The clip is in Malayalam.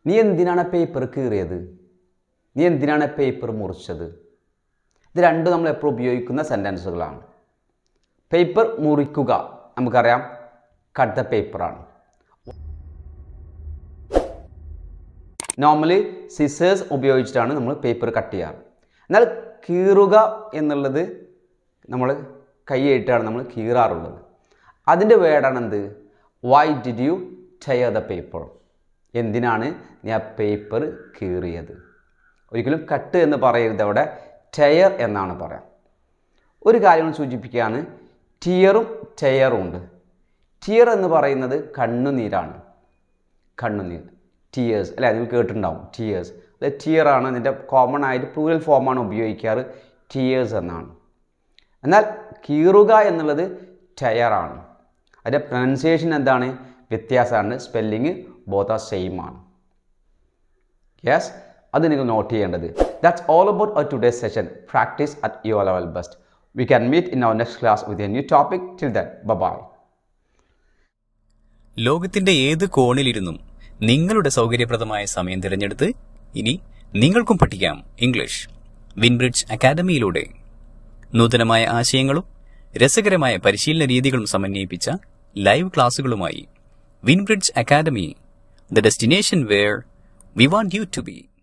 നീ എന്തിനാണ് പേപ്പർ കീറിയത് നീ എന്തിനാണ് പേപ്പർ മുറിച്ചത് ഇത് രണ്ടും നമ്മൾ എപ്പോഴും ഉപയോഗിക്കുന്ന സെൻറ്റൻസുകളാണ് പേപ്പർ മുറിക്കുക നമുക്കറിയാം കട്ട് ദ പേപ്പറാണ് നോർമലി സിസേഴ്സ് ഉപയോഗിച്ചിട്ടാണ് നമ്മൾ പേപ്പർ കട്ട് ചെയ്യാറ് എന്നാൽ കീറുക എന്നുള്ളത് നമ്മൾ കൈയായിട്ടാണ് നമ്മൾ കീറാറുള്ളത് അതിൻ്റെ വേർഡാണ് എന്ത് why did you tear the paper എന്തിനാണ് നീ ആ പേപ്പർ കീറിയത് ഒരിക്കലും കട്ട് എന്ന് പറയരുത് അവിടെ ടയർ എന്നാണ് പറയാം ഒരു കാര്യം സൂചിപ്പിക്കുകയാണ് ടിയറും ടയറും ഉണ്ട് ടിയർ എന്ന് പറയുന്നത് കണ്ണുനീരാണ് കണ്ണുനീർ ടിയേഴ്സ് അല്ലേ നിങ്ങൾ കേട്ടിട്ടുണ്ടാവും ടിയേഴ്സ് അത് ടിയറാണ് അതിൻ്റെ കോമൺ ആയിട്ട് പ്ലൂരൽ ഫോമാണ് ഉപയോഗിക്കാറ് ടിയേഴ്സ് എന്നാണ് എന്നാൽ കീറുക എന്നുള്ളത് ടയറാണ് അതിൻ്റെ പ്രൊനൗൺസിയേഷൻ എന്താണ് വ്യത്യാസമാണ് സ്പെല്ലിങ് ബോത്ത് ആർ സെയിം ആണ് യെസ് അത് നിങ്ങൾ നോട്ട് ചെയ്യേണ്ടത് that's all about our today session practice at your level best we can meet in our next class with a new topic till then bye ലോകത്തിന്റെ ഏത് കോണിലിരുന്നും നിങ്ങളുടെ സൗകര്യപ്രദമായ സമയം തിരഞ്ഞെടുത്ത് ഇനി നിങ്ങൾക്കും പഠിക്കാം ഇംഗ്ലീഷ് വിൻബ്രിഡ്ജ് അക്കാദമിയിലൂടെ നൂതനമായ ആശയങ്ങളും രസകരമായ പരിശീലന രീതികളും സമന്വയിപ്പിച്ച ലൈവ് ക്ലാസുകളുമായി Winbridge Academy the destination where we want you to B